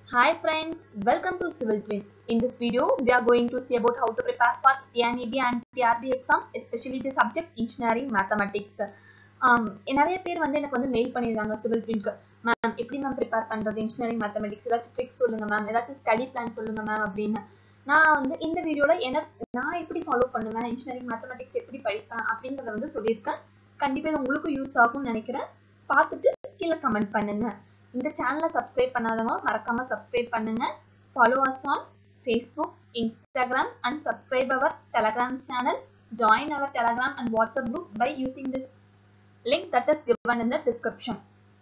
Hi friends, welcome to Civil Twin. In this video, we are going to see about how to prepare for TNEB and TRB exams, especially the subject Engineering Mathematics. Um, நிறைய பேர் வந்து எனக்கு வந்து mail பண்ணியிருந்தாங்க civil ட்வின்க்கு ma'am எப்படி ma'am prepare பண்ணுறது engineering mathematics ஏதாச்சும் ட்ரிக்ஸ் சொல்லுங்க மேம் ஏதாச்சும் ஸ்டடி பிளான் சொல்லுங்க மேம் அப்படின்னு நான் வந்து இந்த வீடியோவில் எனக்கு நான் எப்படி ஃபாலோ பண்ணுவேன் இன்ஜினியரிங் மேத்தமெட்டிக்ஸ் எப்படி படிப்பேன் அப்படிங்கிறத வந்து சொல்லியிருக்கேன் கண்டிப்பாக இது உங்களுக்கும் யூஸ் ஆகும்னு நினைக்கிறேன் பார்த்துட்டு கீழே கமெண்ட் பண்ணுங்க இந்த சேனலை சப்ஸ்கிரைப் பண்ணாதவங்க மறக்காம சப்ஸ்கிரைப் பண்ணுங்க follow us on Facebook Instagram and subscribe our Telegram channel join our Telegram and WhatsApp group by using this link that is given in the description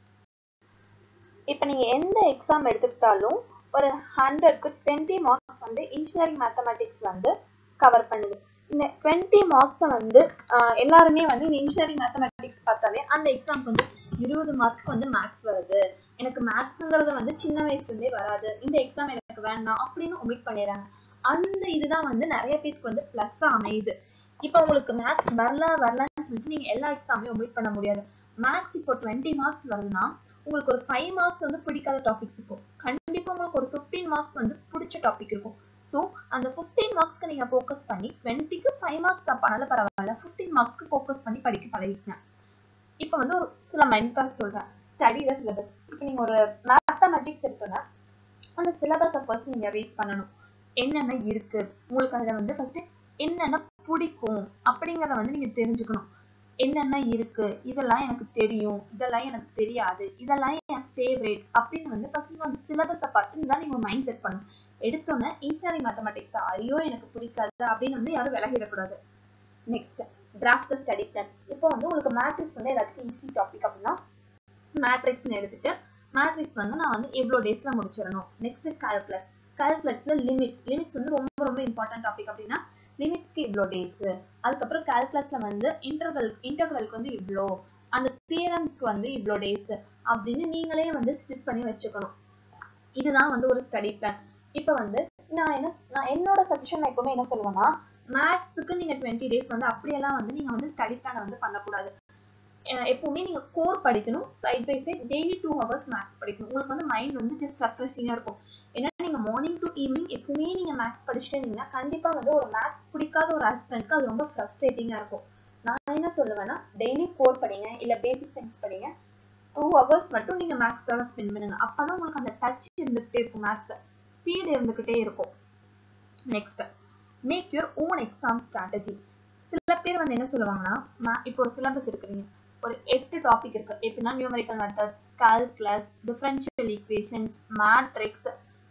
இப்போ நீங்கள் எந்த எக்ஸாம் எடுத்துக்கிட்டாலும் ஒரு ஹண்ட்ரட்க்கு டுவெண்ட்டி மார்க்ஸ் வந்து இன்ஜினியரிங் மேத்தமெட்டிக்ஸ் வந்து cover பண்ணுது இந்த டுவெண்ட்டி மார்க்ஸை வந்து ஆஹ், எல்லாருமே வந்து இந்த இன்ஜினியரிங் மேத்தமெட்டிக்ஸ் பார்த்தாலே அந்த எக்ஸாம்க்கு வந்து இருபது மார்க் வந்து மேக்ஸ் வருது எனக்கு மேக்ஸுங்கிறது வந்து சின்ன வயசுலேருந்தே வராது இந்த எக்ஸாம் எனக்கு வேண்டாம் அப்படின்னு ஒமிட் பண்ணிடுறாங்க அந்த இதுதான் வந்து நிறைய பேருக்கு வந்து ப்ளஸ்ஸாக அமையுது இப்போ உங்களுக்கு மேக்ஸ் வரல வரலன்னு சொல்லிட்டு நீங்கள் எல்லா எக்ஸாமையும் ஒமிட் பண்ண முடியாது மேக்ஸ் இப்போ டுவெண்ட்டி மார்க்ஸ் வருதுன்னா உங்களுக்கு ஒரு ஃபைவ் மார்க்ஸ் வந்து பிடிக்காத டாபிக்ஸ் இருக்கும் கண்டிப்பாக உங்களுக்கு ஒரு ஃபிஃப்டீன் மார்க்ஸ் வந்து பிடிச்ச டாபிக் இருக்கும் ஸோ அந்த ஃபிஃப்டீன் மார்க்ஸ்க்கு நீங்கள் ஃபோக்கஸ் பண்ணி டுவெண்ட்டிக்கு ஃபைவ் மார்க்ஸ் தப்பானாலும் பரவாயில்ல ஃபிஃப்டீன் மார்க்ஸ்க்கு ஃபோக்கஸ் பண்ணி படிக்க பழகிக்கங்க இப்போ வந்து ஒரு சில மென்டாஸ் சொல்கிறேன் ஸ்டடி த சிலபஸ் இப்போ நீங்கள் ஒரு மேத்தமெட்டிக்ஸ் எடுத்தோன்னா அந்த சிலபஸை ஃபர்ஸ்ட் நீங்கள் ரீட் பண்ணணும் என்னென்ன இருக்கு உங்களுக்கு அதில் வந்து ஃபர்ஸ்ட் என்னென்ன பிடிக்கும் அப்படிங்கிறத வந்து நீங்கள் தெரிஞ்சுக்கணும் என்னென்ன இருக்கு இதெல்லாம் எனக்கு தெரியும் இதெல்லாம் எனக்கு தெரியாது இதெல்லாம் என் ஃபேவரேட் அப்படின்னு வந்து ஃபர்ஸ்ட் நீங்கள் அந்த சிலபஸை பார்த்து தான் நீங்கள் மைண்ட் செட் பண்ணணும் எடுத்தோன்னே இன்ஜினியரிங் மேத்தமெட்டிக்ஸ் ஐயோ எனக்கு பிடிக்காது அப்படின்னு வந்து யாரும் விலகிடக்கூடாது நெக்ஸ்ட் டிராஃப்ட் ஸ்டடி பிளான் இப்போ வந்து உங்களுக்கு மேட்ரிக்ஸ் வந்து எல்லாத்துக்கும் ஈஸி டாபிக் அப்படின்னா மேட்ரிக்ஸ்னு எடுத்துட்டு மேட்ரிக்ஸ் வந்து நான் வந்து எவ்வளோ டேஸ்ல முடிச்சிடணும் நெக்ஸ்ட் கால்குலஸ் கால்குலஸ்ல லிமிட்ஸ் லிமிட்ஸ் வந்து ரொம்ப ரொம்ப இம்பார்ட்டன்ட் டாபிக் அப்படின்னா லிமிட்ஸ்க்கு இவ்வளோ டேஸ் அதுக்கப்புறம் கால்குலஸ்ல வந்து இன்டர்வல் இன்டர்வலுக்கு வந்து இவ்வளோ அந்த தியரம்ஸ்க்கு வந்து இவ்வளோ டேஸ் அப்படின்னு நீங்களே வந்து ஸ்பிட் பண்ணி வச்சுக்கணும் இதுதான் வந்து ஒரு ஸ்டடி பிளான் இப்போ வந்து நான் என்ன நான் என்னோட சஜஷன் நான் எப்பவுமே என்ன சொல்லுவேன்னா மேத்ஸுக்கு நீங்க டுவெண்ட்டி டேஸ் வந்து அப்படியெல்லாம் வந்து நீங்க வந்து ஸ்டடி பிளான் வந்து பண்ணக்கூடாது அஹ் எப்பவுமே நீங்க கோர் படிக்கணும் side by side daily two hours maths படிக்கணும் உங்களுக்கு வந்து மைண்ட் வந்து ஜஸ்ட் ரெஃப்ரெஷிங்காக இருக்கும் ஏன்னா நீங்க மார்னிங் டு ஈவினிங் எப்பவுமே நீங்க மேத்ஸ் படிச்சுட்டே இருந்தீங்கன்னா கண்டிப்பா வந்து ஒரு மேத்ஸ் பிடிக்காத ஒரு ஆஸ்பிரண்ட்க்கு அது ரொம்ப ஃப்ரஸ்ட்ரேட்டிங்கா இருக்கும் நான் என்ன சொல்லுவேன்னா டெய்லி கோர் படிங்க இல்ல பேசிக் சயின்ஸ் படிங்க டூ ஹவர்ஸ் மட்டும் நீங்க மேத்ஸ்க்காக ஸ்பெண்ட் பண்ணுங்க அப்பதான் உங்களுக்கு அந்த டச் இருந்துகிட்டே இருக்கும் மேத்ஸ் ஸ்பீட் இருந்துகிட்டே இருக்கும் next make your own exam strategy சில பேர் வந்து என்ன சொல்லுவாங்கன்னா ma- இப்போ ஒரு சிலபஸ் இருக்குறீங்க ஒரு எட்டு டாபிக் இருக்கு எப்படின்னா numerical methods calculus differential equations matrix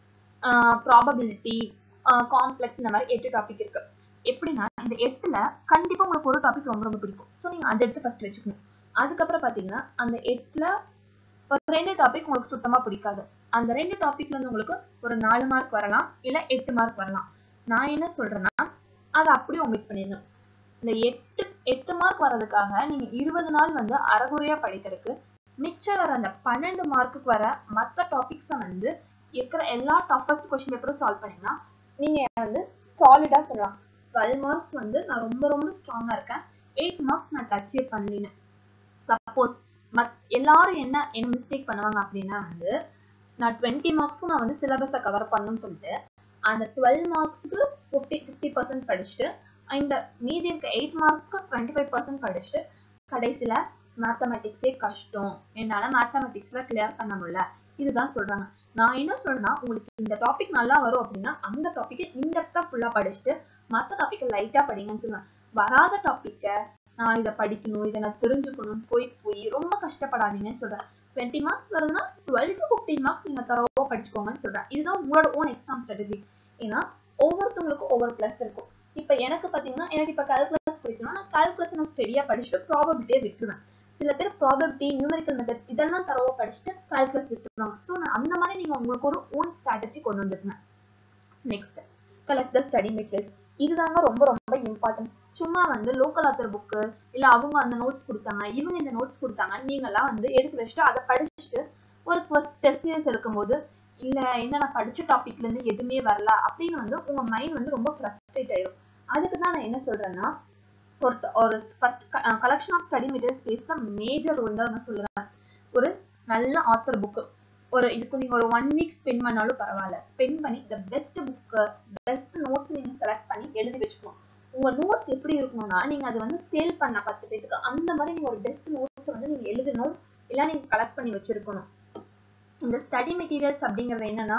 probability complex இந்த மாதிரி எட்டு டாபிக் இருக்கு எப்படின்னா இந்த எட்டுல கண்டிப்பா உங்களுக்கு ஒரு டாபிக் ரொம்ப ரொம்ப பிடிக்கும் ஸோ நீங்க அதை எடுத்து ஃபர்ஸ்ட் வச்சுக்கணும் அதுக்கப்புறம் பாத்தீங்கன்னா அந்த எட்டுல ஒரு ரெண்டு டாபிக் உங்களுக்கு சுத்தமா பிடிக்காது அந்த ரெண்டு டாபிக்ல இருந்து உங்களுக்கு ஒரு நாலு மார்க் வரலாம் இல்ல எட்டு மார்க் வரலாம் நான் என்ன சொல்றேன்னா அதை அப்படியே ஒமிட் பண்ணிடணும் இந்த எட்டு எட்டு மார்க் வர்றதுக்காக நீங்க இருபது நாள் வந்து அறகுறையா படிக்கிறதுக்கு மிச்சம் வர அந்த பன்னெண்டு மார்க்குக்கு வர மற்ற டாபிக்ஸை வந்து இருக்கிற எல்லா டஃபஸ்ட் கொஸ்டின் பேப்பரும் சால்வ் பண்ணீங்கன்னா நீங்க வந்து சாலிடா சொல்லலாம் டுவெல் மார்க்ஸ் வந்து நான் ரொம்ப ரொம்ப ஸ்ட்ராங்கா இருக்கேன் எயிட் மார்க்ஸ் நான் டச்சே பண்ணலின்னு சப்போஸ் மத் எல்லாரும் என்ன என்ன மிஸ்டேக் பண்ணுவாங்க அப்படின்னா வந்து நான் டுவெண்ட்டி மார்க்ஸும் நான் வந்து சிலபஸை கவர் பண்ணணும்னு சொல்லிட்டு அந்த டுவெல் மார்க்ஸ்க்கு ஃபிஃப்டி ஃபிஃப்டி பர்சன்ட் படிச்சுட்டு இந்த மீதி இருக்க எயிட் மார்க்ஸ்க்கு டுவெண்ட்டி ஃபைவ் பர்சன்ட் படிச்சுட்டு கடைசியில் மேத்தமெட்டிக்ஸே கஷ்டம் என்னால் மேத்தமெட்டிக்ஸில் கிளியர் பண்ண முடியல இதுதான் சொல்கிறாங்க நான் என்ன சொல்றேன்னா உங்களுக்கு இந்த டாபிக் நல்லா வரும் அப்படின்னா அந்த டாப்பிக்கை இன்டெப்த்தாக ஃபுல்லாக படிச்சுட்டு மற்ற டாப்பிக்கை லைட்டாக படிங்கன்னு சொல்லுவேன் வராத டாப்பிக்கை நான் இதை படிக்கணும் இதை நான் தெரிஞ்சுக்கணும் போய் போய் ரொம்ப கஷ்டப்படாதீங்கன்னு சொல்கிறேன் டுவெண்ட்டி மார்க்ஸ் வருதுன்னா டுவெல் டு ஃபிஃப்டீன் மார்க்ஸ் நீங்கள் தரவோ படிச்சுக்கோங்கன்னு சொல்கிறேன் இதுதான் உங்களோட ஓன் எக்ஸாம் ஸ்ட்ராட்டஜி ஏன்னா ஒவ்வொருத்தவங்களுக்கும் ஒவ்வொரு ப்ளஸ் இருக்கும் இப்போ எனக்கு பார்த்தீங்கன்னா எனக்கு இப்போ கால்குலஸ் பிடிக்கணும் நான் கால்குலஸ் நான் ஸ்டெடியாக படிச்சுட்டு ப்ராபபிலிட்டியை விட்டுருவேன் சில பேர் ப்ராபபிலிட்டி நியூமரிக்கல் மெத்தட்ஸ் இதெல்லாம் தரவோ படிச்சுட்டு கால்குலஸ் விட்டுருவாங்க ஸோ நான் அந்த மாதிரி நீங்கள் உங்களுக்கு ஒரு ஓன் ஸ்ட்ராட்டஜி கொண்டு வந்துருங்க next collect the study materials இதுதாங்க ரொம்ப ரொம்ப இம்பார்ட்டன்ட் சும்மா வந்து லோக்கல் ஆத்தர் புக்கு இல்லை அவங்க அந்த நோட்ஸ் கொடுத்தாங்க இவங்க இந்த நோட்ஸ் கொடுத்தாங்க நீங்கள்லாம் வந்து எடுத்து வச்சுட்டு அதை படிச்சுட்டு ஒரு ஃபர்ஸ்ட் டெஸ்ட் சீரியஸ் எடுக்கும்போது இல்லை என்ன நான் படித்த டாபிக்லேருந்து எதுவுமே வரல அப்படின்னு வந்து உங்கள் மைண்ட் வந்து ரொம்ப ஃப்ரஸ்ட்ரேட் ஆயிடும் அதுக்கு தான் நான் என்ன சொல்கிறேன்னா ஒரு ஒரு first collection of study materials base தான் மேஜர் ரோல் தான் நான் சொல்லுவேன் ஒரு நல்ல ஆத்தர் புக்கு ஒரு இதுக்கு நீங்க ஒரு ஒன் வீக் ஸ்பெண்ட் பண்ணாலும் பரவாயில்ல ஸ்பெண்ட் பண்ணி the best book best notes நீங்க செலக்ட் பண்ணி எழுதி வச்சுக்கணும் உங்க நோட்ஸ் எப்படி இருக்கணும்னா நீங்க அது வந்து சேல் பண்ண பத்து பேத்துக்கு அந்த மாதிரி நீங்க ஒரு பெஸ்ட் நோட்ஸ் வந்து நீங்க எழுதணும் இல்ல நீங்க கலெக்ட் பண்ணி வச்சிருக்கணும் இந்த ஸ்டடி மெட்டீரியல்ஸ் அப்படிங்கிறது என்னன்னா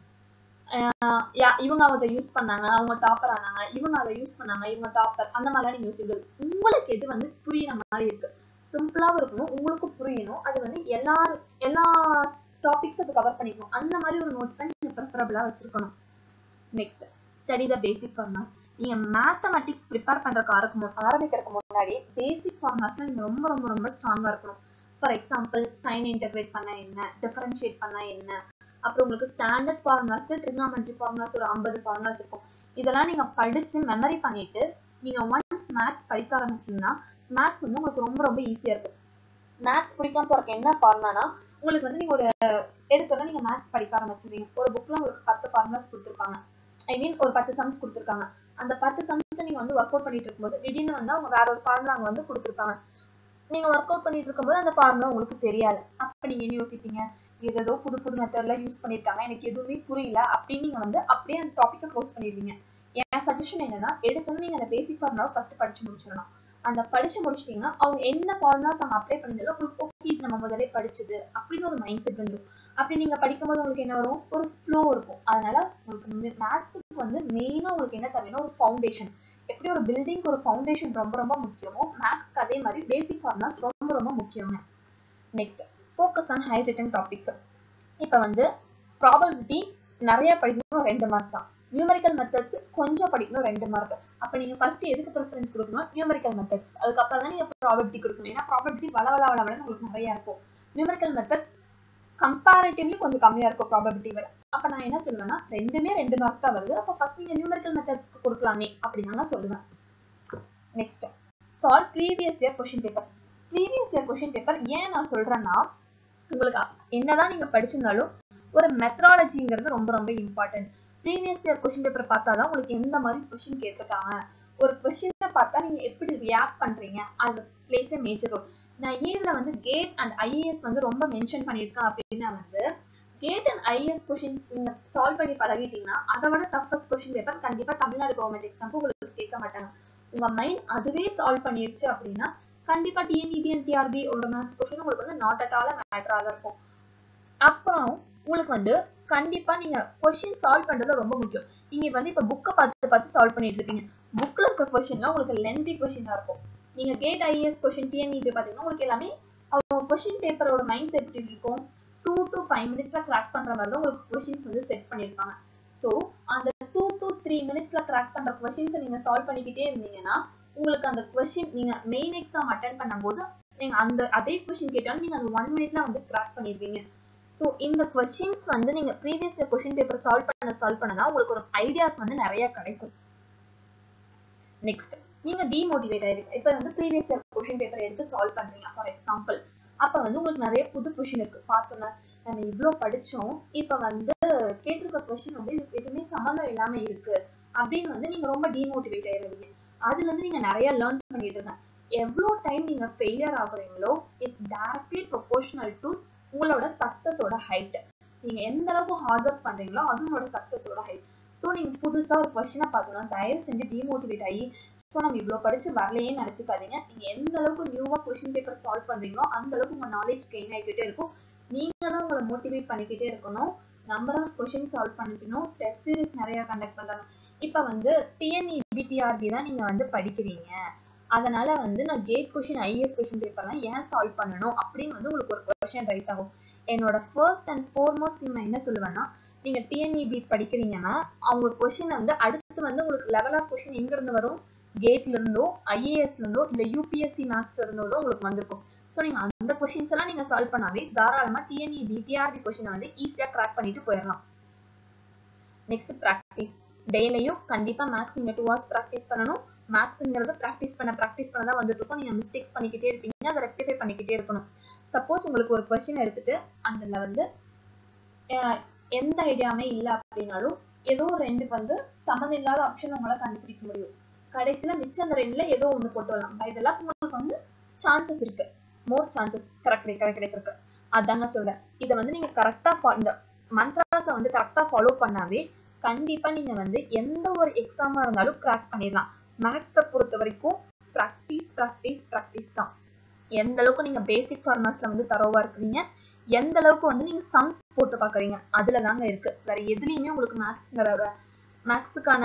இவங்க அதை யூஸ் பண்ணாங்க அவங்க டாப்பர் ஆனாங்க இவங்க அதை யூஸ் பண்ணாங்க இவங்க டாப்பர் அந்த மாதிரிலாம் நீங்க யோசிக்கிறது உங்களுக்கு எது வந்து புரியுற மாதிரி இருக்கு சிம்பிளாவும் இருக்கணும் உங்களுக்கும் புரியணும் அது வந்து எல்லா எல்லா டாபிக்ஸ் அது கவர் பண்ணிக்கணும் அந்த மாதிரி ஒரு நோட்ஸ் தான் நீங்க ப்ரிஃபரபிளா வச்சிருக்கணும் நெக்ஸ்ட் ஸ்டடி த பேசிக் ஃபார்மாஸ் நீங்க மேத்தமெட்டிக்ஸ் ப்ரிப்பேர் பண்றதுக்கு ஆரம்பிக்கும் ஆரம்பிக்கிறதுக்கு முன்னாடி பேசிக் ஃபார்மாஸ்ல நீங்க ரொம்ப ரொம்ப ரொம்ப ஸ்ட்ராங்கா இருக்கணும் ஃபார் எக்ஸாம்பிள் சைன் இன்டெகிரேட் பண்ண என்ன டிஃபரன்ஷியேட் பண்ண என்ன அப்புறம் உங்களுக்கு ஸ்டாண்டர்ட் ஃபார்முலாஸ்ல ட்ரிக்னாமெட்ரி ஃபார்முலாஸ் ஒரு ஐம்பது ஃபார்முலாஸ் இருக்கும் இதெல்லாம் நீங்க படிச்சு மெமரி பண்ணிட்டு நீங்க ஒன்ஸ் மேத்ஸ் படிக்க ஆரம்பிச்சீங்கன்னா மேத்ஸ் வந்து உங்களுக்கு ரொம்ப ரொம்ப ஈஸியா இருக்கும் மேத்ஸ் பிடிக்காம போறதுக்கு என்ன காரணம்னா உங்களுக்கு வந்து நீங்க ஒரு எடுத்தோன்னா நீங்க மேத்ஸ் படிக்க ஆரம்பிச்சிருவீங்க ஒரு புக்ல உங்களுக்கு பத்து ஃபார்முலாஸ் கொடுத்துருப்பாங்க ஐ மீன் ஒரு பத்து சம்ஸ் கொடுத்துருக்காங்க அந்த பத்து சம்ஸ் நீங்க வந்து ஒர்க் அவுட் பண்ணிட்டு இருக்கும்போது திடீர்னு வந்து அவங்க வேற ஒரு ஃபார்முலா அங்க வந்து கொடுத்துருப்பாங்க நீங்க ஒர்க் அவுட் பண்ணிட்டு இருக்கும்போது அந்த ஃபார்முலா உங்களுக்கு தெரியாது அப்ப நீங்க என்ன யோசிப்பீங்க ஏதோ புது புது மெத்தட்ல யூஸ் பண்ணிருக்காங்க எனக்கு எதுவுமே புரியல அப்படின்னு நீங்க வந்து அப்படியே அந்த டாபிக்கை க்ளோஸ் பண்ணிடுவீங்க என் சஜஷன் என்னன்னா எடுத்தோன்னு நீங்க அந்த பேசிக் ஃபார்முலாவை ஃபர்ஸ்ட் படிச்சு முடிச்சிடலாம் அந்த படிச்சு முடிச்சிட்டீங்கன்னா அவங்க என்ன ஃபார்முலாஸ் அவங்க அப்ளை பண்ணாலும் உங்களுக்கு ஓகே இது நம்ம முதல்ல படிச்சது அப்படின்னு ஒரு மைண்ட் செட் வந்துடும் அப்படி நீங்க படிக்கும்போது உங்களுக்கு என்ன வரும் ஒரு ஃப்ளோ இருக்கும் அதனால உங்களுக்கு மேத்ஸுக்கு வந்து மெயினா உங்களுக்கு என்ன தேவைன்னா ஒரு ஃபவுண்டேஷன் எப்படி ஒரு பில்டிங்க்கு ஒரு ஃபவுண்டேஷன் ரொம்ப ரொம்ப முக்கியமோ மேத்ஸ்க்கு அதே மாதிரி பேசிக் ஃபார்முலாஸ் ரொம்ப ரொம்ப முக்கியங்க next focus on high return topics இப்போ வந்து ப்ராபபிலிட்டி நிறைய படிக்கணும் ரெண்டு மார்க் தான் நியூமரிக்கல் மெத்தட்ஸ் கொஞ்சம் படிக்கணும் ரெண்டு மார்க் அப்போ நீங்கள் ஃபர்ஸ்ட் எதுக்கு ப்ரிஃபரன்ஸ் கொடுக்கணும் நியூமரிக்கல் மெத்தட்ஸ் அதுக்கப்புறம் தான் நீங்கள் ப்ராபபிலிட்டி கொடுக்கணும் ஏன்னா ப்ராபபிலிட்டி வள வள வள வளன்னு உங்களுக்கு நிறைய இருக்கும் நியூமரிக்கல் மெத்தட்ஸ் கம்பேரிட்டிவ்லி கொஞ்சம் கம்மியாக இருக்கும் ப்ராபபிலிட்டி விட அப்போ நான் என்ன சொல்லுவேன்னா ரெண்டுமே ரெண்டு மார்க் தான் வருது அப்போ ஃபர்ஸ்ட் நீங்கள் நியூமரிக்கல் மெத்தட்ஸ்க்கு கொடுக்கலாமே அப்படின்னு நான் சொல்லுவேன் next solve previous year question paper previous year question paper ஏன் நான் சொல்றேன்னா உங்களுக்கு என்னதான் நீங்க படிச்சிருந்தாலும் ஒரு மெத்ராலஜிங்கிறது ரொம்ப ரொம்ப important previous year question paper பார்த்தா தான் உங்களுக்கு எந்த மாதிரி கொஷின் கேட்டிருக்காங்க ஒரு கொஷினை பார்த்தா நீங்க எப்படி ரியாக்ட் பண்றீங்க அது பிளேஸ் மேஜர் ரோல் நான் ஏதுல வந்து கேட் அண்ட் ஐஏஎஸ் வந்து ரொம்ப மென்ஷன் பண்ணியிருக்கேன் அப்படின்னா வந்து கேட் அண்ட் ஐஏஎஸ் கொஷின் நீங்க சால்வ் பண்ணி பழகிட்டீங்கன்னா அதை விட டஃபஸ்ட் கொஷின் பேப்பர் கண்டிப்பா தமிழ்நாடு கவர்மெண்ட் எக்ஸாம்க்கு உங்களுக்கு கேட்க மாட்டாங்க உங்க மைண்ட் அதுவே சால்வ் பண்ணிருச்சு அப்படின்னா கண்டிப்பா டிஎன்இபி அண்ட் டிஆர்பி ஒரு மேத்ஸ் கொஸ்டின் உங்களுக்கு வந்து நாட் அட் ஆல் மேட்டராக இருக்கும் அப்புறம் உங்களுக்கு வந்து கண்டிப்பா நீங்க கொஸ்டின் சால்வ் பண்றது ரொம்ப முக்கியம் நீங்க வந்து இப்ப புக்கை பார்த்து பார்த்து சால்வ் பண்ணிட்டு இருப்பீங்க புக்ல இருக்க கொஸ்டின்லாம் உங்களுக்கு லென்தி கொஸ்டினா இருக்கும் நீங்க கேட் ஐஏஎஸ் கொஸ்டின் டிஎன்இபி பாத்தீங்கன்னா உங்களுக்கு எல்லாமே அவங்க கொஸ்டின் பேப்பரோட மைண்ட் செட் எப்படி இருக்கும் டூ டு ஃபைவ் மினிட்ஸ்ல கிராக் பண்ற மாதிரி தான் உங்களுக்கு கொஸ்டின்ஸ் வந்து செட் பண்ணியிருப்பாங்க ஸோ அந்த டூ டு த்ரீ மினிட்ஸ்ல கிராக் பண்ற கொஸ்டின்ஸை நீங்க சால்வ் பண்ணிக்கிட்டே இருந்தீங்கன்னா உங்களுக்கு அந்த கொஸ்டின் நீங்க மெயின் எக்ஸாம் அட்டன் பண்ணும்போது நீங்க அந்த அதே கொஸ்டின் கேட்டாலும் நீங்க அந்த ஒன் மினிட்ல வந்து கிராக் பண்ணிருவீங்க ஸோ இந்த கொஸ்டின்ஸ் வந்து நீங்க previous year question paper solve பண்ண சால்வ் பண்ணதான் உங்களுக்கு ஒரு ஐடியாஸ் வந்து நிறைய கிடைக்கும் நெக்ஸ்ட் நீங்க டிமோட்டிவேட் ஆயிருக்கு இப்போ வந்து ப்ரீவியஸ் இயர் கொஸ்டின் பேப்பர் எடுத்து சால்வ் பண்றீங்க ஃபார் எக்ஸாம்பிள் அப்ப வந்து உங்களுக்கு நிறைய புது கொஸ்டின் இருக்கு பார்த்தோன்னா நம்ம இவ்வளோ படிச்சோம் இப்போ வந்து கேட்டிருக்க கொஸ்டின் வந்து எதுவுமே சம்மந்தம் இல்லாம இருக்கு அப்படின்னு வந்து நீங்க ரொம்ப டிமோட்டிவேட் ஆயிருவீங்க அதுல இருந்து நீங்க நிறைய லேர்ன் பண்ணிட்டு இருங்க எவ்வளோ டைம் நீங்க ஃபெயிலியர் ஆகுறீங்களோ இட்ஸ் டைரக்ட்லி ப்ரொபோர்ஷனல் டு உங்களோட சக்சஸோட ஹைட் நீங்க எந்த அளவுக்கு ஹார்ட் ஒர்க் பண்றீங்களோ அது உங்களோட சக்சஸோட ஹைட் ஸோ நீங்க புதுசா ஒரு கொஸ்டினை பார்த்தோம்னா தயவு செஞ்சு டிமோட்டிவேட் ஆகி ஸோ நம்ம இவ்வளோ படிச்சு வரலையே நினைச்சுக்காதீங்க நீங்க எந்த அளவுக்கு நியூவா கொஸ்டின் பேப்பர் சால்வ் பண்றீங்களோ அந்த அளவுக்கு உங்க நாலேஜ் கெயின் ஆகிக்கிட்டே இருக்கும் நீங்க தான் உங்களை மோட்டிவேட் பண்ணிக்கிட்டே இருக்கணும் நம்பர் ஆஃப் கொஸ்டின் சால்வ் பண்ணிக்கணும் டெஸ்ட் சீரிஸ் நிறைய கண்டக்ட் பண்றாங்க இப்போ வந்து டிஎன்இ பிடிஆர்பி தான் நீங்க வந்து படிக்கிறீங்க அதனால வந்து நான் கேட் கொஷின் ஐஎஸ் கொஷின் பேப்பர்லாம் ஏன் சால்வ் பண்ணணும் அப்படின்னு வந்து உங்களுக்கு ஒரு கொஷின் ரைஸ் ஆகும் என்னோட ஃபர்ஸ்ட் அண்ட் ஃபோர்மோஸ்ட் நான் என்ன சொல்லுவேன்னா நீங்க டிஎன்இபி படிக்கிறீங்கன்னா அவங்க கொஷின் வந்து அடுத்து வந்து உங்களுக்கு லெவல் ஆஃப் கொஷின் எங்க இருந்து வரும் கேட்ல இருந்தோ ஐஏஎஸ்ல இருந்தோ இல்ல யூபிஎஸ்சி மேக்ஸ்ல இருந்தோ தான் உங்களுக்கு வந்திருக்கும் ஸோ நீங்க அந்த கொஷின்ஸ் எல்லாம் நீங்க சால்வ் பண்ணாவே தாராளமா டிஎன்இபி டிஆர்பி கொஷினை வந்து ஈஸியா கிராக் பண்ணிட்டு போயிடலாம் நெக்ஸ்ட் ப்ராக்டிஸ் டெய்லியும் கண்டிப்பா மேக்ஸ் நீங்க டூ ஹவர்ஸ் ப்ராக்டிஸ் பண்ணணும் மேக்ஸ்ங்கிறது ப்ராக்டிஸ் பண்ண ப்ராக்டிஸ் பண்ண தான் வந்துட்டு இருக்கும் நீங்க மிஸ்டேக்ஸ் பண்ணிக்கிட்டே இருப்பீங்க அதை ரெக்டிஃபை பண்ணிக்கிட்டே இருக்கணும் சப்போஸ் உங்களுக்கு ஒரு கொஸ்டின் எடுத்துட்டு அதுல வந்து எந்த ஐடியாவுமே இல்லை அப்படின்னாலும் ஏதோ ஒரு ரெண்டுக்கு வந்து சம்மந்தம் இல்லாத ஆப்ஷன் உங்களால கண்டுபிடிக்க முடியும் கடைசியில மிச்சம் அந்த ரெண்டுல ஏதோ ஒண்ணு போட்டு வரலாம் இதெல்லாம் உங்களுக்கு வந்து சான்சஸ் இருக்கு மோர் சான்சஸ் கரெக்ட் கரெக்ட் கிடைச்சிருக்கு அதான் நான் சொல்றேன் இதை வந்து நீங்க கரெக்டா இந்த மந்த்ராஸை வந்து கரெக்டா ஃபாலோ பண்ணாவே கண்டிப்பா நீங்க வந்து எந்த ஒரு எக்ஸாமா இருந்தாலும் கிராக் பண்ணிடலாம் மேக்ஸை பொறுத்த வரைக்கும் ப்ராக்டிஸ் ப்ராக்டிஸ் ப்ராக்டிஸ் தான் எந்த அளவுக்கு நீங்க பேசிக் ஃபார்மர்ஸ்ல வந்து தரோவா இருக்கிறீங்க எந்த அளவுக்கு வந்து நீங்க சம்ஸ் போட்டு பாக்குறீங்க அதுல தாங்க இருக்கு வேற எதுலயுமே உங்களுக்கு மேக்ஸ்ங்கிற மேக்ஸுக்கான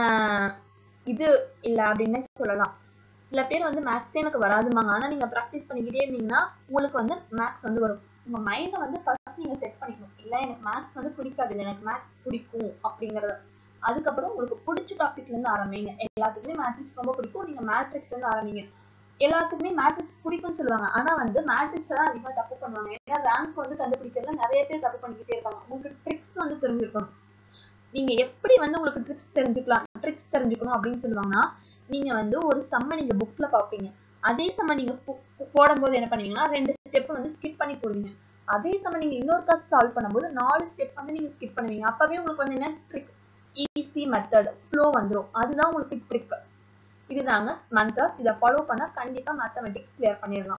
இது இல்லை அப்படின்னு சொல்லலாம் சில பேர் வந்து மேக்ஸே எனக்கு வராதுமாங்க ஆனால் நீங்கள் ப்ராக்டிஸ் பண்ணிக்கிட்டே இருந்தீங்கன்னா உங்களுக்கு வந்து மேக்ஸ் வந்து வரும் உங்கள் மைண்டை வந்து ஃபர்ஸ்ட் நீங்கள் செட் பண்ணிக்கணும் இல்லை எனக்கு மேக்ஸ் வந்து பிடிக்காது இல்லை எனக்கு மேக்ஸ் பிடிக்கும் அப்படிங்கிறத அதுக்கப்புறம் உங்களுக்கு பிடிச்ச டாபிக்லேருந்து ஆரம்பிங்க எல்லாத்துக்குமே மேட்ரிக்ஸ் ரொம்ப பிடிக்கும் நீங்கள் மேட்ரிக்ஸ்லேருந்து ஆரம்பிங்க எல்லாத்துக்குமே மேட்ரிக்ஸ் பிடிக்கும்னு சொல்லுவாங்க ஆனால் வந்து மேட்ரிக்ஸ் தான் அதிகமாக தப்பு பண்ணுவாங்க ஏன்னா ரேங்க் வந்து கண்டுபிடிக்கிறதுல நிறைய பேர் தப்பு பண்ணிக்கிட்டே இருப்பாங்க உங்களுக்கு ட்ரிக்ஸ் வந்து தெரிஞ்சிருக்கணும் நீங்க எப்படி வந்து உங்களுக்கு ட்ரிக்ஸ் தெரிஞ்சுக்கலாம் ட்ரிக்ஸ் தெரிஞ்சுக்கணும் அப்படின்னு சொல்லுவாங்கன்னா நீங்க வந்து ஒரு செம்ம நீங்க புக்ல பாப்பீங்க அதே செம்ம நீங்க போடும்போது என்ன பண்ணுவீங்கன்னா ரெண்டு ஸ்டெப் வந்து ஸ்கிப் பண்ணி போடுவீங்க அதே சமயம் நீங்க இன்னொரு காசு சால்வ் பண்ணும்போது நாலு ஸ்டெப் வந்து நீங்க ஸ்கிப் பண்ணுவீங்க அப்பவே உங்களுக்கு வந்து என்ன ட்ரிக் ஈஸி மெத்தட் ஃப்ளோ வந்துடும் அதுதான் உங்களுக்கு ட்ரிக் இதுதாங்க மந்த்ராஸ் இதை ஃபாலோ பண்ணா கண்டிப்பா மேத்தமெட்டிக்ஸ் கிளியர் பண்ணிடலாம்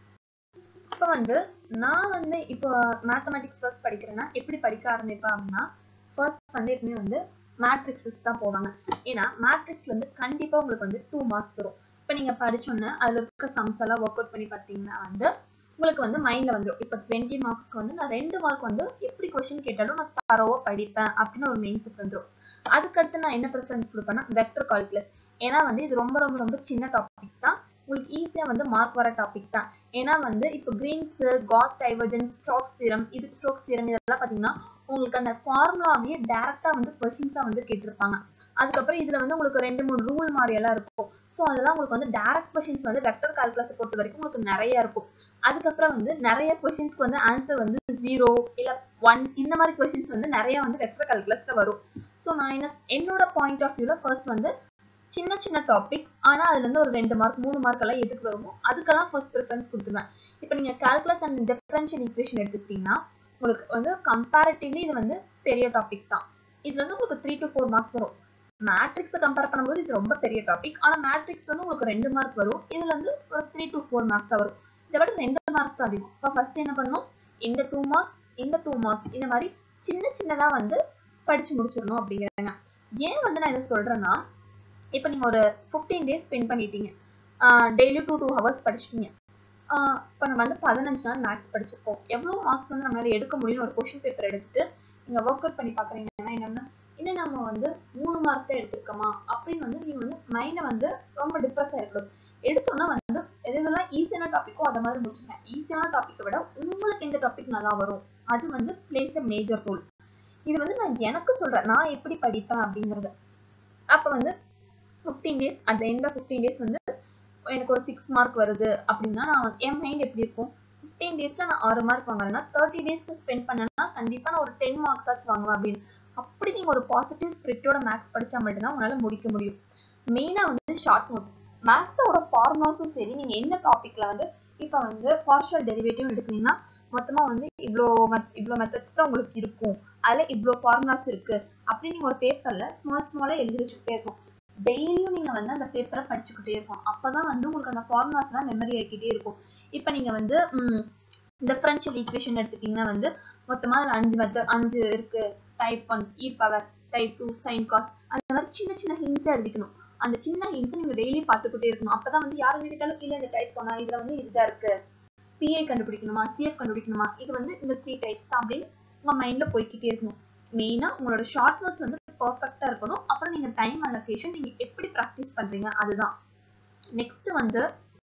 இப்போ வந்து நான் வந்து இப்போ மேத்தமெட்டிக்ஸ் ஃபர்ஸ்ட் படிக்கிறேன்னா எப்படி படிக்க ஆரம்பிப்பேன் அப்படின்னா ஃபர்ஸ்ட் வந்து எப்பவுமே வந்து மேட்ரிக்ஸஸ் தான் போவாங்க ஏன்னா மேட்ரிக்ஸ்ல இருந்து கண்டிப்பா உங்களுக்கு வந்து டூ மார்க்ஸ் வரும் இப்போ நீங்க படிச்சோன்னே அதுல இருக்க சம்ஸ் எல்லாம் ஒர்க் அவுட் பண்ணி பார்த்தீங்கன்னா வந்து உங்களுக்கு வந்து மைண்ட்ல வந்துடும் இப்போ டுவெண்ட்டி மார்க்ஸ்க்கு வந்து நான் ரெண்டு மார்க் வந்து எப்படி கொஸ்டின் கேட்டாலும் நான் தரவோ படிப்பேன் அப்படின்னு ஒரு மெயின் செட் வந்துடும் அதுக்கடுத்து நான் என்ன ப்ரிஃபரன்ஸ் கொடுப்பேன்னா வெக்டர் கால்குலஸ் ஏன்னா வந்து இது ரொம்ப ரொம்ப ரொம்ப சின்ன டாபிக் தான் உங்களுக்கு ஈஸியா வந்து மார்க் வர டாபிக் தான் ஏன்னா வந்து இப்போ கிரீன்ஸ் காஸ் டைவர்ஜன்ஸ் ஸ்ட்ரோக்ஸ் தீரம் இது ஸ்ட்ரோக்ஸ் தீரம் இதெல்லாம் பார்த்தீங்கன்னா உங்களுக்கு அந்த ஃபார்முலாவே டேரக்டா வந்து கொஸ்டின்ஸா வந்து கேட்டிருப்பாங்க அதுக்கப்புறம் இதுல வந்து உங்களுக்கு ரெண்டு மூணு ரூல் மாதிரி எல்லாம் இருக்கும் ஸோ அதெல்லாம் உங்களுக்கு வந்து டேரக்ட் கொஸ்டின்ஸ் வந்து வெக்டர் கால்குலஸை பொறுத்த வரைக்கும் உங்களுக்கு நிறைய இருக்கும் அதுக்கப்புறம் வந்து நிறைய கொஸ்டின்ஸ்க்கு வந்து ஆன்சர் வந்து ஜீரோ இல்ல ஒன் இந்த மாதிரி கொஸ்டின்ஸ் வந்து நிறைய வந்து வெக்டர் கால்குலஸ்ல வரும் ஸோ நான் என்ன என்னோட பாயிண்ட் ஆஃப் வியூல ஃபர்ஸ்ட் வந்து சின்ன சின்ன டாபிக் ஆனா அதுல இருந்து ஒரு ரெண்டு மார்க் மூணு மார்க் எல்லாம் எதுக்கு வருமோ அதுக்கெல்லாம் ஃபர்ஸ்ட் ப்ரிஃபரன்ஸ் கொடுத்துருவேன் இப்போ நீங்க கால்குலஸ் அண்ட் டிஃபரன்ஷியல் ஈக்குவேஷன் எடுத்துக்கிட்டீங்கன்னா உங்களுக்கு வந்து கம்பேரிட்டிவ்லி இது வந்து பெரிய டாபிக் தான் இதுல வந்து உங்களுக்கு த்ரீ டு ஃபோர் மார்க்ஸ் வரும் மேட்ரிக்ஸை கம்பேர் பண்ணும்போது இது ரொம்ப பெரிய டாபிக் ஆனா மேட்ரிக்ஸ் வந்து உங்களுக்கு ரெண்டு மார்க் வரும் இதுல இருந்து ஒரு த்ரீ டு ஃபோர் மார்க்ஸ் தான் வரும் இதை விட ரெண்டு மார்க்ஸ் தான் அதிகம் இப்போ ஃபர்ஸ்ட் என்ன பண்ணணும் இந்த டூ மார்க்ஸ் இந்த டூ மார்க்ஸ் இந்த மாதிரி சின்ன சின்னதா வந்து படிச்சு முடிச்சிடணும் அப்படிங்கிறாங்க ஏன் வந்து நான் இதை சொல்றேன்னா இப்போ நீங்க ஒரு ஃபிஃப்டீன் டேஸ் ஸ்பெண்ட் பண்ணிட்டீங்க டெய்லி டூ டூ ஹவர்ஸ் படிச்சிட்டீங்க இப்போ நம்ம வந்து பதினஞ்சு நாள் மேக்ஸ் படிச்சிருக்கோம் எவ்வளோ மார்க்ஸ் வந்து நம்மளால எடுக்க முடியும்னு ஒரு கொஷின் பேப்பர் எடுத்துட்டு நீங்கள் ஒர்க் அவுட் பண்ணி பார்க்குறீங்கன்னா என்னன்னா இன்னும் நம்ம வந்து மூணு மார்க் தான் எடுத்திருக்கோமா அப்படின்னு வந்து நீங்கள் வந்து மைண்டை வந்து ரொம்ப டிப்ரெஸ் ஆகிருக்கணும் எடுத்தோன்னா வந்து எதுலாம் ஈஸியான டாப்பிக்கோ அதை மாதிரி முடிச்சுங்க ஈஸியான டாப்பிக்கை விட உங்களுக்கு எந்த டாபிக் நல்லா வரும் அது வந்து பிளேஸ் அ மேஜர் ரோல் இது வந்து நான் எனக்கு சொல்கிறேன் நான் எப்படி படிப்பேன் அப்படிங்கிறது அப்போ வந்து fifteen days at end of fifteen days வந்து எனக்கு ஒரு சிக்ஸ் மார்க் வருது அப்படின்னா நான் என் மைண்ட் எப்படி இருக்கும் ஃபிஃப்டீன் டேஸ்ல நான் ஆறு மார்க் வாங்குறேன்னா தேர்ட்டி டேஸ்க்கு ஸ்பெண்ட் பண்ணேன்னா கண்டிப்பா நான் ஒரு டென் மார்க்ஸ் ஆச்சு வாங்குவேன் அப்படின்னு அப்படி நீங்க ஒரு பாசிட்டிவ் ஸ்பிரிட்டோட மேக்ஸ் படிச்சா மட்டும்தான் உங்களால முடிக்க முடியும் மெயினா வந்து ஷார்ட் நோட்ஸ் மேக்ஸோட ஃபார்முலாஸும் சரி நீங்க என்ன டாபிக்ல வந்து இப்போ வந்து பார்ஷியல் டெரிவேட்டிவ் எடுக்கிறீங்கன்னா மொத்தமா வந்து இவ்வளோ இவ்வளோ மெத்தட்ஸ் தான் உங்களுக்கு இருக்கும் அதுல இவ்வளோ ஃபார்முலாஸ் இருக்கு அப்படி நீங்க ஒரு பேப்பர்ல ஸ்மால் ஸ்மாலா எழுதி வச்சுக்கிட்டே இருக்கும் டெய்லியும் நீங்க வந்து அந்த பேப்பரை படிச்சுக்கிட்டே இருக்கும் அப்பதான் வந்து உங்களுக்கு அந்த ஃபார்முலாஸ் எல்லாம் மெமரி ஆகிக்கிட்டே இருக்கும் இப்போ நீங்க வந்து டிஃபரன்ஷியல் ஈக்குவேஷன் எடுத்துட்டீங்கன்னா வந்து மொத்தமா அதுல அஞ்சு மெத்தட் அஞ்சு இருக்கு type one e power type two sine cos அந்த மாதிரி சின்ன சின்ன ஹிண்ட்ஸை எழுதிக்கணும் அந்த சின்ன ஹிண்ட்ஸை நீங்க டெய்லி பார்த்துக்கிட்டே இருக்கணும் அப்பதான் வந்து யார் கேட்டாலும் இல்ல இந்த டைப் போனா இதுல வந்து இதுதான் இருக்கு பிஐ கண்டுபிடிக்கணுமா சிஎஃப் கண்டுபிடிக்கணுமா இது வந்து இந்த த்ரீ டைப்ஸ் தான் அப்படின்னு உங்க மைண்ட்ல போய்கிட்டே இருக்கணும் மெயினா உங்களோட ஷார்ட் நோட்ஸ் வந்து பர்ஃபெக்டா இருக்கணும் அப்புறம் நீங்க டைம் அலோகேஷன் நீங்க எப்படி ப்ராக்டிஸ் பண்றீங்க அதுதான் நெக்ஸ்ட் வந்து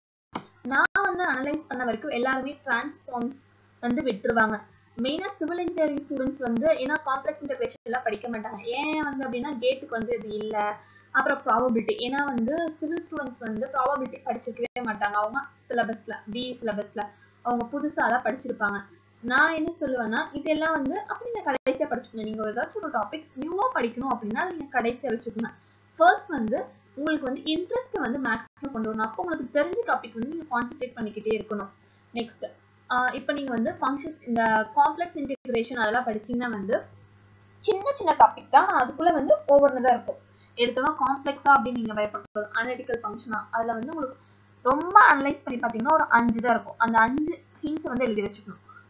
நான் வந்து அனலைஸ் பண்ண வரைக்கும் எல்லாருமே டிரான்ஸ்ஃபார்ம்ஸ் வந்து விட்டுருவாங்க மெயினா சிவில் இன்ஜினியரிங் ஸ்டூடெண்ட்ஸ் வந்து ஏன்னா காம்ப்ளெக்ஸ் இன்டகிரேஷன் எல்லாம் படிக்க மாட்டாங்க ஏன் வந்து அப்படின்னா கேட்டுக்கு வந்து இது இல்லை அப்புறம் ப்ராபபிலிட்டி ஏன்னா வந்து சிவில் ஸ்டூடெண்ட்ஸ் வந்து ப்ராபபிலிட்டி படிச்சிருக்கவே மாட்டாங்க அவங்க சிலபஸ்ல பி சிலபஸ்ல அவங்க புதுசாக தான் படிச்சிருப்பாங்க நான் என்ன சொல்லுவேன்னா இதெல்லாம் வந்து அப்படி நீங்க கடைசியா படிச்சுக்கணும் நீங்க ஏதாச்சும் ஒரு டாபிக் நியூவா படிக்கணும் அப்படின்னா நீங்க கடைசியா வச்சுக்கணும் ஃபர்ஸ்ட் வந்து உங்களுக்கு வந்து இன்ட்ரெஸ்ட் வந்து மேக்ஸிமம் கொண்டு வரணும் அப்போ உங்களுக்கு தெரிஞ்ச டாபிக் வந்து நீங்க கான்சென்ட்ரேட் பண்ணிக்கிட்டே இருக்கணும் நெக்ஸ்ட் இப்போ நீங்க வந்து ஃபங்க்ஷன் இந்த காம்ப்ளெக்ஸ் இன்டிகிரேஷன் அதெல்லாம் படிச்சீங்கன்னா வந்து சின்ன சின்ன டாபிக் தான் அதுக்குள்ள வந்து ஒவ்வொன்று தான் இருக்கும் எடுத்தோம்னா காம்ப்ளெக்ஸா அப்படின்னு நீங்க பயப்படுறது அனலிட்டிக்கல் ஃபங்க்ஷனா அதுல வந்து உங்களுக்கு ரொம்ப அனலைஸ் பண்ணி பார்த்தீங்கன்னா ஒரு அஞ்சு தான் இருக்கும் அந்த அஞ்சு ஹிண்ட்ஸ் வந்து எழுதி வச்சுக்கணும் அடுத்து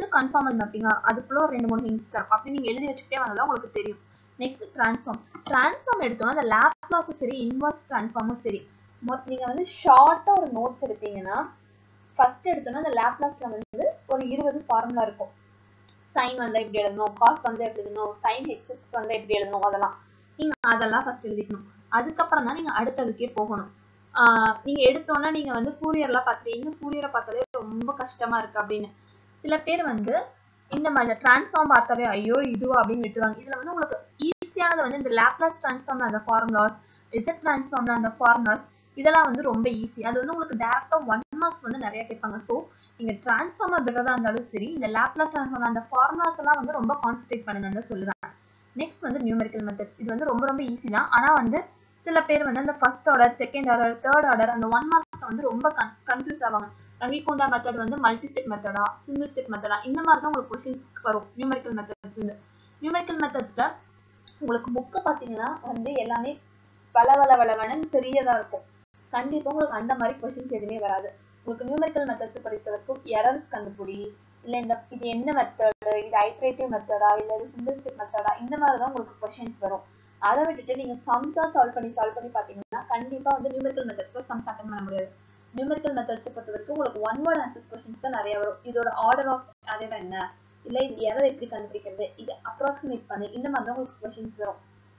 அடுத்து கன்ஃபார்மல் மேப்பிங்கா அதுக்குள்ள ஒரு ரெண்டு மூணு ஹிங்ஸ் தரும் அப்படி நீங்க எழுதி வச்சுக்கிட்டே வந்தா உங்களுக்கு தெரியும் நெக்ஸ்ட் டிரான்ஸ்ஃபார்ம் டிரான்ஸ்ஃபார்ம் எடுத்தோம்னா அந்த லேப்லாஸும் சரி இன்வர்ஸ் டிரான்ஸ்ஃபார்மும் சரி நீங்க வந்து ஷார்ட்டா ஒரு நோட்ஸ் எடுத்தீங்கன்னா ஃபர்ஸ்ட் எடுத்தோம்னா அந்த லேப்லாஸ்ல வந்து ஒரு இருபது ஃபார்முலா இருக்கும் சைன் வந்தா எப்படி எழுதணும் காஸ் வந்தா எப்படி எழுதணும் சைன் ஹெச்எக்ஸ் வந்தா எப்படி எழுதணும் அதெல்லாம் நீங்க அதெல்லாம் ஃபர்ஸ்ட் எழுதிக்கணும் அதுக்கப்புறம் தான் நீங்க அடுத்ததுக்கே போகணும் நீங்க எடுத்தோன்னா நீங்க வந்து ஃபூரியர்லாம் பார்த்துட்டீங்க ஃபூரியரை பார்த்தாலே ரொம்ப கஷ்டமா இருக்கு அப்படின்னு சில பேர் வந்து இந்த மாதிரி டிரான்ஸ்ஃபார்ம் பார்த்தாவே ஐயோ இதுவா அப்படின்னு விட்டுருவாங்க இதுல வந்து உங்களுக்கு ஈஸியானது வந்து இந்த லேப்லாஸ் டிரான்ஸ்ஃபார்ம்ல அந்த ஃபார்முலாஸ் ரிசல்ட் டிரான்ஸ்ஃபார்ம்ல அந்த ஃபார்முலாஸ் இதெல்லாம் வந்து ரொம்ப ஈஸி அது வந்து உங்களுக்கு டேரக்டா ஒன் மார்க்ஸ் வந்து நிறைய கேட்பாங்க ஸோ நீங்க டிரான்ஸ்ஃபார்மர் விடுறதா இருந்தாலும் சரி இந்த லேப்லாஸ் டிரான்ஸ்ஃபார்ம் அந்த ஃபார்முலாஸ் எல்லாம் வந்து ரொம்ப கான்சென்ட்ரேட் பண்ணுங்கன்னு சொல்லுவேன் நெக்ஸ்ட் வந்து நியூமெரிக்கல் மெத்தட்ஸ் இது வந்து ரொம்ப ரொம்ப ஈஸி தான் ஆனா வந்து சில பேர் வந்து அந்த first order second order third order அந்த ஒன் மார்க்ஸ் வந்து ரொம்ப கன்ஃபியூஸ் ஆவாங்க ரவிகோண்டா மெத்தட் வந்து மல்டி ஸ்டெப் மெத்தடா சிங்கிள் ஸ்டெப் மெத்தடா இந்த மாதிரி தான் உங்களுக்கு கொஸ்டின்ஸ் வரும் நியூமெரிக்கல் மெத்தட்ஸ் வந்து நியூமெரிக்கல் மெத்தட்ஸ்ல உங்களுக்கு புக்கு பார்த்தீங்கன்னா வந்து எல்லாமே வள வள வளவனன்னு பெரியதா இருக்கும் கண்டிப்பா உங்களுக்கு அந்த மாதிரி கொஸ்டின்ஸ் எதுவுமே வராது உங்களுக்கு நியூமெரிக்கல் மெத்தட்ஸ் பொறுத்த வரைக்கும் எரர்ஸ் கண்டுபிடி இல்ல இந்த இது என்ன மெத்தடு இது ஐட்ரேட்டிவ் மெத்தடா இல்ல இது சிங்கிள் ஸ்டெப் மெத்தடா இந்த மாதிரி தான் உங்களுக்கு கொஸ்டின்ஸ் வரும் அதை விட்டுட்டு நீங்க சம்ஸா சால்வ் பண்ணி சால்வ் பண்ணி பாத்தீங்கன்னா கண்டிப்பா வந்து நியூமெரிக்கல் மெத்தட்ஸ்ல சம்ஸ் அட்டன் பண்ண முடியாது நியூமெரிக்கல் மெத்தட்ஸ் பொறுத்த வரைக்கும் உங்களுக்கு ஒன் வேர்ட் ஆன்சர்ஸ் கொஸ்டின்ஸ் தான் நிறைய வரும் இதோட ஆர்டர் ஆஃப் அதேவா என்ன இல்ல இது எரர் எப்படி கண்டுபிடிக்கிறது இது அப்ராக்சிமேட் பண்ணு இந்த மாதிரி தான் உங்களுக்கு கொஸ்டின்ஸ் வரும்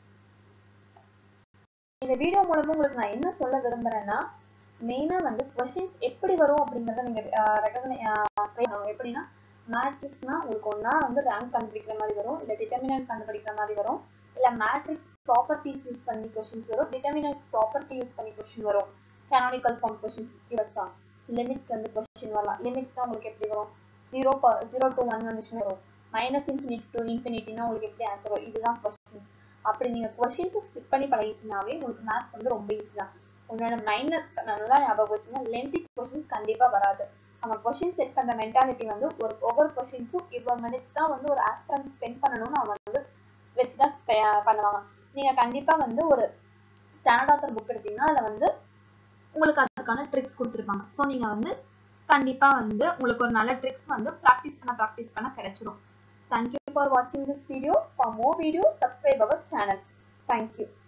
இந்த வீடியோ மூலமா உங்களுக்கு நான் என்ன சொல்ல விரும்புறேன்னா மெயினா வந்து கொஸ்டின்ஸ் எப்படி வரும் அப்படிங்கறத நீங்க ரெகக்னைஸ் எப்படின்னா மேட்ரிக்ஸ்னா உங்களுக்கு ஒன்னா வந்து ரேங்க் கண்டுபிடிக்கிற மாதிரி வரும் இல்ல டிட்டர்மினன்ட் கண்டுபிடிக்கிற மாதிரி வரும் இல்ல மேட்ரிக்ஸ் ப்ராப்பர்ட்டிஸ் யூஸ் பண்ணி கொஸ்டின்ஸ் வரும் டிட்டர்மினன்ட் ப்ராப்பர்ட்டி யூஸ் பண்ணி கொஸ்டின் வரும் கேனானிக்கல் ஃபார்ம் கொஸ்டின்ஸ் இவர்ஸ் லிமிட்ஸ் வந்து கொஸ்டின் வரலாம் லிமிட்ஸ்னா உங்களுக்கு எப்படி வரும் ஜீரோ ஜீரோ டு ஒன் வந்துச்சுன்னா வரும் மைனஸ் இன்ஃபினிட்டி டு இன்ஃபினிட்டினா உங்களுக்கு எப்படி ஆன்சர் வரும் இதுதான் கொஸ்டின்ஸ் அப்படி நீங்க கொஸ்டின்ஸை ஸ்கிப் பண்ணி பழகிட்டீங்கனாவே உங்களுக்கு மேத்ஸ் வந்து ரொம்ப ஈஸி தான் உன்னோட மைண்ட்ல நல்லா ஞாபகம் வச்சுன்னா லென்த்தி கொஸ்டின்ஸ் கண்டிப்பா வராது நம்ம கொஸ்டின் செட் பண்ற மென்டாலிட்டி வந்து ஒரு ஒவ்வொரு கொஸ்டினுக்கும் இவ்வளவு மினிட்ஸ் தான் வந்து ஒரு ஆஸ்பிரன் ஸ்பெண்ட் பண்ணணும்னு அவங்க வந்து வச்சுதான் பண்ணுவாங்க நீங்க கண்டிப்பா வந்து ஒரு ஸ்டாண்டர்ட் ஆத்தர் புக் எடுத்தீங்கன்னா அதுல வந்து உங்களுக்கு அதுக்கான ட்ரிக்ஸ் கொடுத்துருப்பாங்க ஸோ நீங்க வந்து கண்டிப்பா வந்து உங்களுக்கு ஒரு நல்ல ட்ரிக்ஸ் வந்து ப்ராக்டிஸ் பண்ண ப்ராக்டிஸ் பண்ண கிடைச்சிடும் தேங்க்யூ ஃபார் வாட்சிங் this video for more video subscribe our channel thank you